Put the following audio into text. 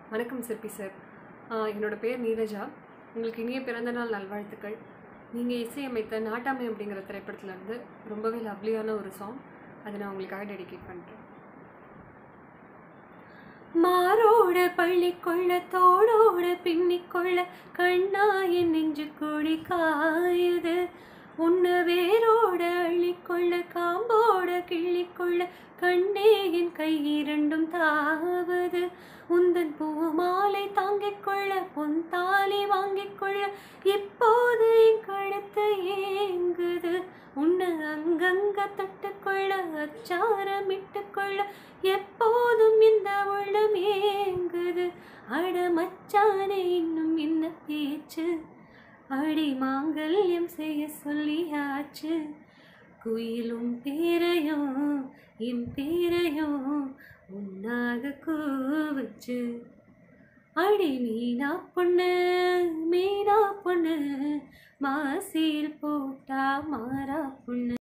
வணக்கம் சிற்பி சார் ஆஹ் என்னோட பேர் நீரஜா உங்களுக்கு இனிய பிறந்தநாள் நல்வாழ்த்துக்கள் நீங்கள் இசையமைத்த நாட்டாமை அப்படிங்கிற திரைப்படத்துல இருந்து ரொம்பவே லவ்லியான ஒரு சாங் அதை நான் உங்களுக்காக டெடிகேட் பண்ணுறேன் மாரோட பள்ளிக்கொள்ள தோடோட பின்னிக்கொள்ள கண்ணா என் நெஞ்சு கொடி காயுது உன்னை வேரோட அள்ளிக்கொள்ள காம்போட கிள்ளிக்கொள்ள கண்ணே என் கை இரண்டும் தாவது உந்தன் பூ மாலை தாங்கிக் கொள்ள பொன் தாலி வாங்கிக் கொள்ள இப்போது என் கழுத்து ஏங்குது உன்னை அங்கங்க தொட்டுக்கொள்ள அச்சாரம் இட்டுக்கொள்ள எப்போதும் இந்த உள்ளம் ஏங்குது அட மச்சானே இன்னும் என்ன பேச்சு அடி மாங்கல்யம் செய்ய சொல்லியாச்சு குயிலும் பேரையும் என் பேரையும் உன்னாக கூவுச்சு அடி மீனா பொண்ணு மீனா பொண்ணு மாசில் போட்டா மாறா பொண்ணு